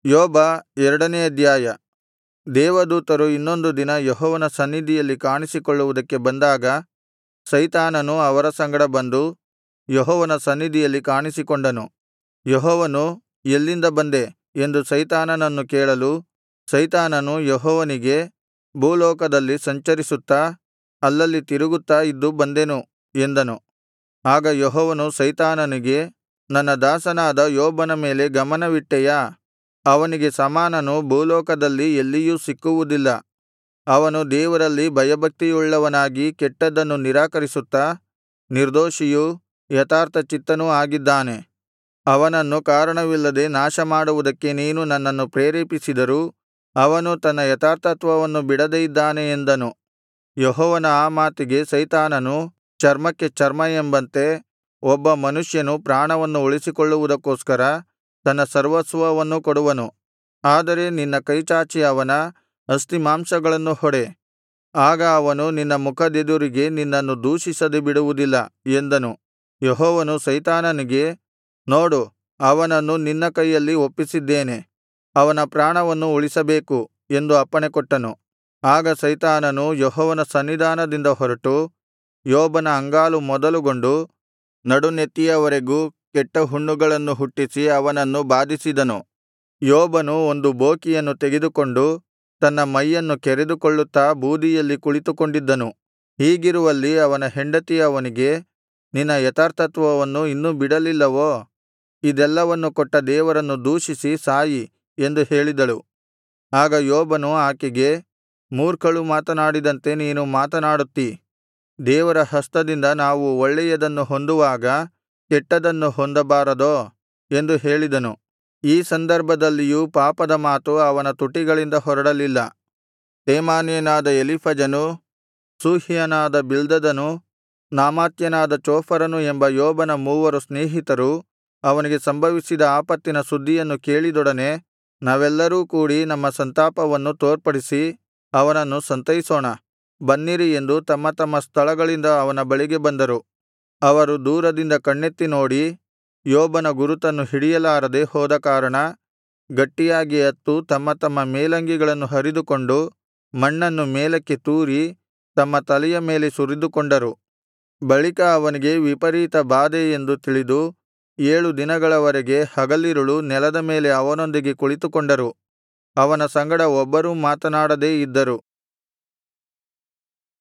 ಯೋಬ ಎರಡನೇ ಅಧ್ಯಾಯ ದೇವದೂತರು ಇನ್ನೊಂದು ದಿನ ಯೆಹೋವನ ಸನ್ನಿಧಿಯಲ್ಲಿ ಕಾಣಿಸಿಕೊಳ್ಳುವುದಕ್ಕೆ ಬಂದಾಗ ಸೈತಾನನು ಅವರ ಸಂಗಡ ಬಂದು ಯೆಹೋವನ ಸನ್ನಿಧಿಯಲ್ಲಿ ಕಾಣಿಸಿಕೊಂಡನು ಯೆಹೋವನು ಎಲ್ಲಿಂದ ಬಂದೆ ಎಂದು ಸೈತಾನನನ್ನು ಕೇಳಲು ಸೈತಾನನು ಯೆಹೋವನಿಗೆ ಭೂಲೋಕದಲ್ಲಿ ಸಂಚರಿಸುತ್ತಾ ಅಲ್ಲಲ್ಲಿ ತಿರುಗುತ್ತಾ ಇದ್ದು ಬಂದೆನು ಎಂದನು ಆಗ ಯೆಹೋವನು ಸೈತಾನನಿಗೆ ನನ್ನ ದಾಸನಾದ ಯೋಬನ ಮೇಲೆ ಗಮನವಿಟ್ಟೆಯಾ ಅವನಿಗೆ ಸಮಾನನು ಭೂಲೋಕದಲ್ಲಿ ಎಲ್ಲಿಯೂ ಸಿಕ್ಕುವುದಿಲ್ಲ ಅವನು ದೇವರಲ್ಲಿ ಭಯಭಕ್ತಿಯುಳ್ಳವನಾಗಿ ಕೆಟ್ಟದ್ದನ್ನು ನಿರಾಕರಿಸುತ್ತಾ ನಿರ್ದೋಷಿಯೂ ಯಥಾರ್ಥಚಿತ್ತನೂ ಆಗಿದ್ದಾನೆ ಅವನನ್ನು ಕಾರಣವಿಲ್ಲದೆ ನಾಶಮಾಡುವುದಕ್ಕೆ ನೀನು ನನ್ನನ್ನು ಪ್ರೇರೇಪಿಸಿದರೂ ಅವನು ತನ್ನ ಯಥಾರ್ಥತ್ವವನ್ನು ಬಿಡದೆ ಇದ್ದಾನೆ ಎಂದನು ಯೆಹೋವನ ಆ ಮಾತಿಗೆ ಸೈತಾನನು ಚರ್ಮಕ್ಕೆ ಚರ್ಮ ಎಂಬಂತೆ ಒಬ್ಬ ಮನುಷ್ಯನು ಪ್ರಾಣವನ್ನು ಉಳಿಸಿಕೊಳ್ಳುವುದಕ್ಕೋಸ್ಕರ ತನ್ನ ಸರ್ವಸ್ವವನ್ನೂ ಕೊಡುವನು ಆದರೆ ನಿನ್ನ ಕೈಚಾಚಿ ಅವನ ಅಸ್ಥಿಮಾಂಸಗಳನ್ನು ಹೊಡೆ ಆಗ ಅವನು ನಿನ್ನ ಮುಖದೆದುರಿಗೆ ನಿನ್ನನ್ನು ದೂಷಿಸದೆ ಬಿಡುವುದಿಲ್ಲ ಎಂದನು ಯೆಹೋವನು ಸೈತಾನನಿಗೆ ನೋಡು ಅವನನ್ನು ನಿನ್ನ ಕೈಯಲ್ಲಿ ಒಪ್ಪಿಸಿದ್ದೇನೆ ಅವನ ಪ್ರಾಣವನ್ನು ಉಳಿಸಬೇಕು ಎಂದು ಅಪ್ಪಣೆಕೊಟ್ಟನು ಆಗ ಸೈತಾನನು ಯೆಹೋವನ ಸನ್ನಿಧಾನದಿಂದ ಹೊರಟು ಯೋಬನ ಅಂಗಾಲು ಮೊದಲುಗೊಂಡು ನಡುನೆತ್ತಿಯವರೆಗೂ ಕೆಟ್ಟ ಹುಣ್ಣುಗಳನ್ನು ಹುಟ್ಟಿಸಿ ಅವನನ್ನು ಬಾಧಿಸಿದನು ಯೋಬನು ಒಂದು ಬೋಕಿಯನ್ನು ತೆಗೆದುಕೊಂಡು ತನ್ನ ಮೈಯನ್ನು ಕೆರೆದುಕೊಳ್ಳುತ್ತಾ ಬೂದಿಯಲ್ಲಿ ಕುಳಿತುಕೊಂಡಿದ್ದನು ಹೀಗಿರುವಲ್ಲಿ ಅವನ ಹೆಂಡತಿ ಅವನಿಗೆ ನಿನ್ನ ಯಥಾರ್ಥತ್ವವನ್ನು ಇನ್ನೂ ಬಿಡಲಿಲ್ಲವೋ ಇದೆಲ್ಲವನ್ನು ಕೊಟ್ಟ ದೇವರನ್ನು ದೂಷಿಸಿ ಸಾಯಿ ಎಂದು ಹೇಳಿದಳು ಆಗ ಯೋಬನು ಆಕೆಗೆ ಮೂರ್ಖಳು ಮಾತನಾಡಿದಂತೆ ನೀನು ಮಾತನಾಡುತ್ತೀ ದೇವರ ಹಸ್ತದಿಂದ ನಾವು ಒಳ್ಳೆಯದನ್ನು ಹೊಂದುವಾಗ ಕೆಟ್ಟದನ್ನು ಹೊಂದಬಾರದೋ ಎಂದು ಹೇಳಿದನು ಈ ಸಂದರ್ಭದಲ್ಲಿಯೂ ಪಾಪದ ಮಾತು ಅವನ ತುಟಿಗಳಿಂದ ಹೊರಡಲಿಲ್ಲ ತೇಮಾನ್ಯನಾದ ಎಲೀಫಜನೂ ಶೂಹ್ಯನಾದ ಬಿಲ್ದದನು ನಾಮಾಥ್ಯನಾದ ಚೋಫರನು ಎಂಬ ಯೋಬನ ಮೂವರು ಸ್ನೇಹಿತರು ಅವನಿಗೆ ಸಂಭವಿಸಿದ ಆಪತ್ತಿನ ಸುದ್ದಿಯನ್ನು ಕೇಳಿದೊಡನೆ ನಾವೆಲ್ಲರೂ ಕೂಡಿ ನಮ್ಮ ಸಂತಾಪವನ್ನು ತೋರ್ಪಡಿಸಿ ಅವನನ್ನು ಸಂತೈಸೋಣ ಬನ್ನಿರಿ ಎಂದು ತಮ್ಮ ತಮ್ಮ ಸ್ಥಳಗಳಿಂದ ಅವನ ಬಳಿಗೆ ಬಂದರು ಅವರು ದೂರದಿಂದ ಕಣ್ಣೆತ್ತಿ ನೋಡಿ ಯೋಬನ ಗುರುತನ್ನು ಹಿಡಿಯಲಾರದೆ ಹೋದ ಕಾರಣ ಗಟ್ಟಿಯಾಗಿ ಅತ್ತು ತಮ್ಮ ತಮ್ಮ ಮೇಲಂಗಿಗಳನ್ನು ಹರಿದುಕೊಂಡು ಮಣ್ಣನ್ನು ಮೇಲಕ್ಕೆ ತೂರಿ ತಮ್ಮ ತಲೆಯ ಮೇಲೆ ಸುರಿದುಕೊಂಡರು ಬಳಿಕ ಅವನಿಗೆ ವಿಪರೀತ ಬಾಧೆ ಎಂದು ತಿಳಿದು ಏಳು ದಿನಗಳವರೆಗೆ ಹಗಲಿರುಳು ನೆಲದ ಮೇಲೆ ಅವನೊಂದಿಗೆ ಕುಳಿತುಕೊಂಡರು ಅವನ ಸಂಗಡ ಒಬ್ಬರೂ ಮಾತನಾಡದೇ ಇದ್ದರು